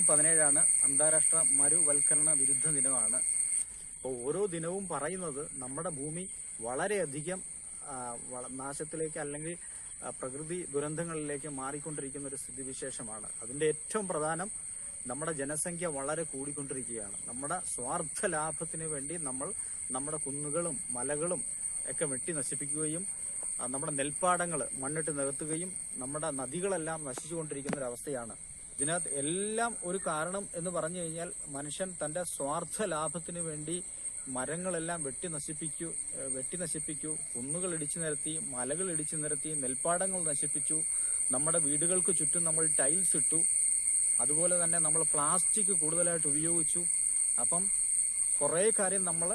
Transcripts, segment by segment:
പതിനേഴാണ് അന്താരാഷ്ട്ര മരുവൽക്കരണ വിരുദ്ധ ദിനമാണ് അപ്പോൾ ഓരോ ദിനവും പറയുന്നത് നമ്മുടെ ഭൂമി വളരെയധികം ആ, വള- നാശത്തിലേക്ക് അല്ലെങ്കിൽ ആ, പ്രകൃതി ദുരന്തങ്ങളിലേക്ക് മാറിക്കൊണ്ടിരിക്കുന്ന ഒരു സ്ഥിതിവിശേഷമാണ് അതിന്റെ ഏറ്റവും പ്രധാനം നമ്മുടെ ജനസംഖ്യ വളരെ കൂടിക്കൊണ്ടിരിക്കുകയാണ് നമ്മുടെ സ്വാർത്ഥ ലാഭത്തിന് വേണ്ടി നമ്മൾ നമ്മുടെ കുന്നുകളും മലകളും ഒക്കെ വെട്ടി നശിപ്പിക്കുകയും ആ, നമ്മുടെ നെൽപ്പാടങ്ങൾ മണ്ണിട്ട് നികത്തുകയും നമ്മുടെ നദികളെല്ലാം നശിച്ചുകൊണ്ടിരിക്കുന്ന ഒരു അവസ്ഥയാണ് ഇതിനകത്ത് എല്ലാം ഒരു കാരണം എന്ന് പറഞ്ഞു കഴിഞ്ഞാൽ മനുഷ്യൻ തന്റെ സ്വാർത്ഥ ലാഭത്തിന് വേണ്ടി മരങ്ങളെല്ലാം വെട്ടി നശിപ്പിക്കൂ ഏഹ് വെട്ടി നശിപ്പിക്കൂ കുന്നുകൾ ഇടിച്ചു നിരത്തി മലകൾ ഇടിച്ചു നിരത്തി നെൽപ്പാടങ്ങൾ നശിപ്പിച്ചു നമ്മുടെ വീടുകൾക്ക് ചുറ്റും നമ്മൾ ടൈൽസ് ഇട്ടു അതുപോലെ തന്നെ നമ്മൾ പ്ലാസ്റ്റിക് കൂടുതലായിട്ട് ഉപയോഗിച്ചു അപ്പം കുറേ കാര്യം നമ്മൾ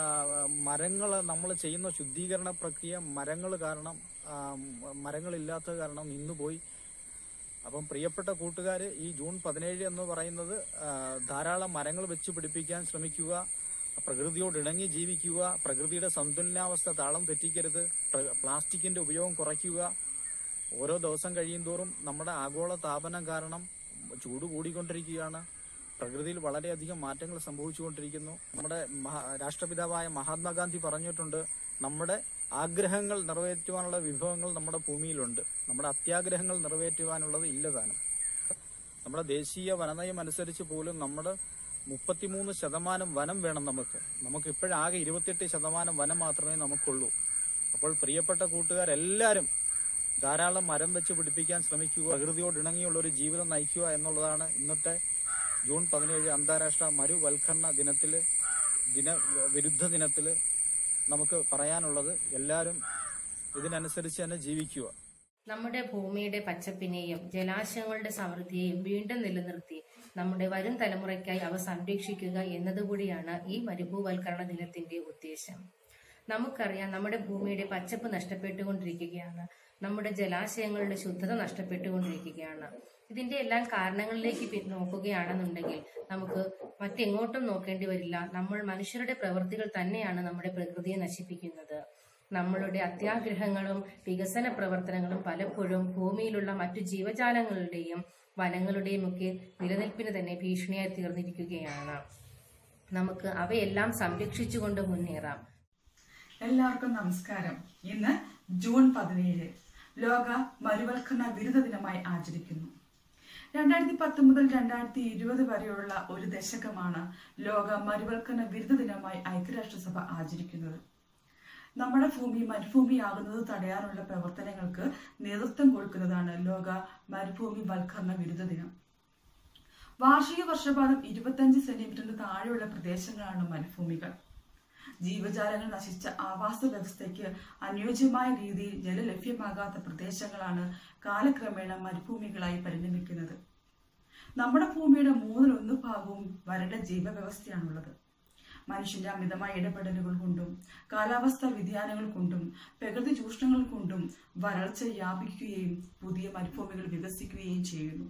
മരങ്ങൾ നമ്മൾ ചെയ്യുന്ന ശുദ്ധീകരണ പ്രക്രിയ മരങ്ങൾ കാരണം ആ, മരങ്ങളില്ലാത്തത് കാരണം നിന്നുപോയി അപ്പം പ്രിയപ്പെട്ട കൂട്ടുകാർ ഈ ജൂൺ പതിനേഴ് എന്ന് പറയുന്നത് ആ, ധാരാളം മരങ്ങൾ വെച്ച് പിടിപ്പിക്കാൻ ശ്രമിക്കുക പ്രകൃതിയോട് ഇണങ്ങി ജീവിക്കുക പ്രകൃതിയുടെ സന്തുലനാവസ്ഥ താളം തെറ്റിക്കരുത് പ്ര- പ്ലാസ്റ്റിക്കിന്റെ ഉപയോഗം കുറയ്ക്കുക ഓരോ ദിവസം കഴിയും തോറും നമ്മുടെ ആഗോള താപനം കാരണം ചൂട് കൂടിക്കൊണ്ടിരിക്കുകയാണ് പ്രകൃതിയിൽ വളരെയധികം മാറ്റങ്ങൾ സംഭവിച്ചുകൊണ്ടിരിക്കുന്നു നമ്മുടെ മഹാ- രാഷ്ട്രപിതാവായ മഹാത്മാഗാന്ധി പറഞ്ഞിട്ടുണ്ട് നമ്മുടെ ആഗ്രഹങ്ങൾ നിറവേറ്റുവാനുള്ള വിഭവങ്ങൾ നമ്മുടെ ഭൂമിയിലുണ്ട് നമ്മുടെ അത്യാഗ്രഹങ്ങൾ നിറവേറ്റുവാനുള്ളത് ഇല്ലതാനും നമ്മുടെ ദേശീയ വനനയം അനുസരിച്ച് പോലും നമ്മുടെ മുപ്പത്തിമൂന്ന് ശതമാനം വനം വേണം നമുക്ക് നമുക്ക് ഇപ്പോഴാകെ ഇരുപത്തിയെട്ട് ശതമാനം വനം മാത്രമേ നമുക്കുള്ളൂ അപ്പോൾ പ്രിയപ്പെട്ട കൂട്ടുകാരെല്ലാവരും ധാരാളം മരം വെച്ച് പിടിപ്പിക്കാൻ ശ്രമിക്കുക പ്രകൃതിയോട് ഇണങ്ങിയുള്ള ഒരു ജീവിതം നയിക്കുക എന്നുള്ളതാണ് ഇന്നത്തെ ജൂൺ പതിനേഴ് അന്താരാഷ്ട്ര മരുവൽക്കരണ ദിനത്തില് ദിന വിരുദ്ധ ദിനത്തില് നമുക്ക് പറയാനുള്ളത് എല്ലാവരും ഇതിനനുസരിച്ച് തന്നെ ജീവിക്കുക നമ്മുടെ ഭൂമിയുടെ പച്ചപ്പിനെയും ജലാശയങ്ങളുടെ സമൃദ്ധിയെയും വീണ്ടും നിലനിർത്തി നമ്മുടെ വരും തലമുറയ്ക്കായി അവ സംരക്ഷിക്കുക എന്നതുകൂടിയാണ് ഈ മരുഭൂവൽക്കരണ ദിനത്തിന്റെ ഉദ്ദേശം നമുക്കറിയാം നമ്മുടെ ഭൂമിയുടെ പച്ചപ്പ് നഷ്ടപ്പെട്ടുകൊണ്ടിരിക്കുകയാണ് നമ്മുടെ ജലാശയങ്ങളുടെ ശുദ്ധത നഷ്ടപ്പെട്ടുകൊണ്ടിരിക്കുകയാണ് ഇതിന്റെ എല്ലാം കാരണങ്ങളിലേക്ക് പി- നോക്കുകയാണെന്നുണ്ടെങ്കിൽ നമുക്ക് മറ്റെങ്ങോട്ടും നോക്കേണ്ടി വരില്ല നമ്മൾ മനുഷ്യരുടെ പ്രവൃത്തികൾ തന്നെയാണ് നമ്മുടെ പ്രകൃതിയെ നശിപ്പിക്കുന്നത് നമ്മളുടെ അത്യാഗ്രഹങ്ങളും വികസന പ്രവർത്തനങ്ങളും പലപ്പോഴും ഭൂമിയിലുള്ള മറ്റു ജീവജാലങ്ങളുടെയും വനങ്ങളുടെയും ഒക്കെ നിലനിൽപ്പിന് തന്നെ ഭീഷണിയായി തീർന്നിരിക്കുകയാണ് നമുക്ക് അവയെല്ലാം സംരക്ഷിച്ചുകൊണ്ട് മുന്നേറാം എല്ലാവർക്കും നമസ്കാരം ഇന്ന് ജൂൺ പതിനേഴ് ലോക മരുവൽക്കരണ വിരുദ്ധ ദിനമായി ആചരിക്കുന്നു രണ്ടായിരത്തി പത്ത് മുതൽ രണ്ടായിരത്തി ഇരുപത് വരെയുള്ള ഒരു ദശകമാണ് ലോക മരുവൽക്കരണ വിരുദ്ധ ദിനമായി ഐക്യരാഷ്ട്രസഭ ആചരിക്കുന്നത് നമ്മുടെ ഭൂമി മരുഭൂമിയാകുന്നത് തടയാനുള്ള പ്രവർത്തനങ്ങൾക്ക് നേതൃത്വം കൊടുക്കുന്നതാണ് ലോക മരുഭൂമി വൽക്കരണ വിരുദ്ധ ദിനം വാർഷിക വർഷപാതം ഇരുപത്തഞ്ച് സെന്റിമീറ്ററിന് താഴെയുള്ള പ്രദേശങ്ങളാണ് മരുഭൂമികൾ ജീവജാലങ്ങൾ നശിച്ച ആവാസ വ്യവസ്ഥയ്ക്ക് അനുയോജ്യമായ രീതിയിൽ ജലം ലഭ്യമാകാത്ത പ്രദേശങ്ങളാണ് കാലക്രമേണ മരുഭൂമികളായി പരിണമിക്കുന്നത് നമ്മുടെ ഭൂമിയുടെ മൂന്നിലൊന്ന് ഭാഗവും വരണ്ട ജൈവവ്യവസ്ഥയാണുള്ളത് മനുഷ്യന്റെ അമിതമായ ഇടപെടലുകൾ കൊണ്ടും കാലാവസ്ഥാ വ്യതിയാനങ്ങൾ കൊണ്ടും പ്രകൃതി ചൂഷണങ്ങൾ കൊണ്ടും വരൾച്ച വ്യാപിക്കുകയും പുതിയ മരുഭൂമികൾ വികസിക്കുകയും ചെയ്യുന്നു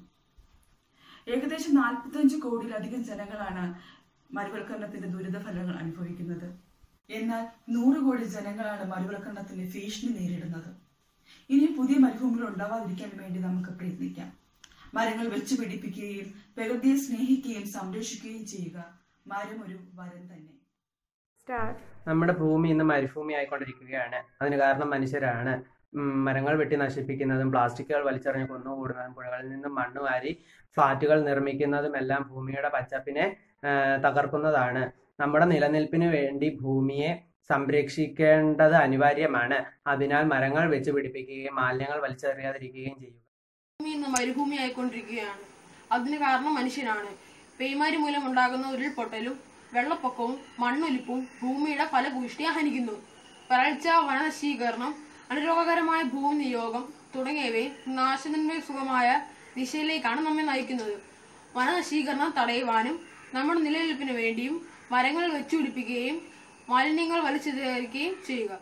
ഏകദേശം നാൽപ്പത്തഞ്ച് കോടിയിലധികം ജനങ്ങളാണ് മരുവൽക്കരണത്തിന്റെ ദുരിതഫലങ്ങൾ അനുഭവിക്കുന്നത് എന്നാൽ നൂറ് കോടി ജനങ്ങളാണ് മരുവൽക്കരണത്തിന്റെ ഭീഷണി നേരിടുന്നത് ഇനി പുതിയ മരുഭൂമികൾ ഉണ്ടാവാതിരിക്കാൻ വേണ്ടി നമുക്ക് പ്രയത്നിക്കാം മരങ്ങൾ വെച്ച് പിടിപ്പിക്കുകയും പ്രകൃതിയെ സ്നേഹിക്കുകയും സംരക്ഷിക്കുകയും ചെയ്യുക മരം ഒരു വരം തന്നെ നമ്മുടെ ഭൂമി ഇന്ന് മരുഭൂമി ആയിക്കൊണ്ടിരിക്കുകയാണ് അതിന് കാരണം മനുഷ്യരാണ് ഉം, മരങ്ങൾ വെട്ടി നശിപ്പിക്കുന്നതും പ്ലാസ്റ്റിക്കുകൾ വലിച്ചെറിഞ്ഞ് കുന്നുകൂടുന്നതും പുഴകളിൽ നിന്നും മണ്ണ് വാരി ഫ്ലാറ്റുകൾ നിർമ്മിക്കുന്നതും എല്ലാം ഭൂമിയുടെ പച്ചപ്പിനെ ആ, തകർക്കുന്നതാണ് നമ്മുടെ നിലനിൽപ്പിന് വേണ്ടി ഭൂമിയെ സംരക്ഷിക്കേണ്ടത് അനിവാര്യമാണ് അതിനാൽ മരങ്ങൾ വെച്ച് പിടിപ്പിക്കുകയും മാലിന്യങ്ങൾ വലിച്ചെറിയാതിരിക്കുകയും ചെയ്യുക ഭൂമി ഇന്ന് മരുഭൂമി ആയിക്കൊണ്ടിരിക്കുകയാണ് അതിന് കാരണം മനുഷ്യനാണ് പേമാരി മൂലം ഉണ്ടാകുന്ന ഉരുൾപൊട്ടലും വെള്ളപ്പൊക്കവും മണ്ണൊലിപ്പും ഭൂമിയുടെ ഫലഭൂഷ്ടിയെ ഹനിക്കുന്നു വരൾച്ച വനനശീകരണം അനുരോഗകരമായ ഭൂനിയോഗം തുടങ്ങിയവയെ നാശത്തിന്റെ സുഖമായ ദിശയിലേക്കാണ് നമ്മെ നയിക്കുന്നത് വനനശീകരണം തടയുവാനും നമ്മുടെ നിലനിൽപ്പിന് വേണ്ടിയും മരങ്ങൾ വെച്ചുപിടിപ്പിക്കുകയും മാലിന്യങ്ങൾ വലിച്ചെറിയുകയും ചെയ്യുക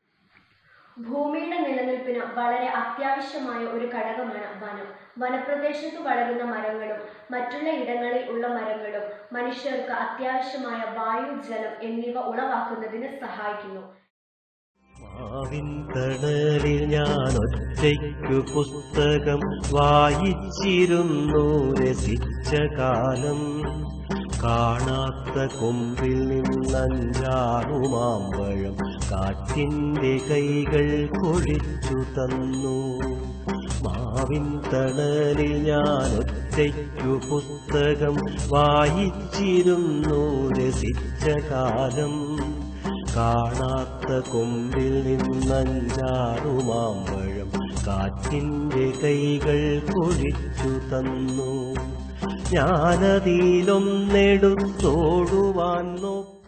ഭൂമിയുടെ നിലനിൽപ്പിന് വളരെ അത്യാവശ്യമായ ഒരു ഘടകമാണ് വനം വനപ്രദേശത്ത് വളരുന്ന മരങ്ങളും മറ്റുള്ള ഇടങ്ങളിൽ ഉള്ള മരങ്ങളും മനുഷ്യർക്ക് അത്യാവശ്യമായ വായു ജലം എന്നിവ ഉളവാക്കുന്നതിന് സഹായിക്കുന്നു മാവിൻ തണലിൽ ഞാൻ ഒറ്റയ്ക്കു പുസ്തകം വായിച്ചിരുന്നു രസിച്ച കാലം കാണാത്ത കൊമ്പിൽ നിന്നഞ്ചാറു മാമ്പഴം കാറ്റിന്റെ കൈകൾ കൊഴിച്ചു തന്നു മാവിൻ തണലിൽ ഞാൻ ഒറ്റയ്ക്കു പുസ്തകം വായിച്ചിരുന്നു രസിച്ച കാലം കാണാത്ത കൊമ്പിൽ നിന്നഞ്ചാറു മാമ്പഴം കാറ്റിന്റെ കൈകൾ കൊഴിച്ചു തന്നു ഞാനതിലൊന്നെടുത്തോടുവാൻ നോക്കി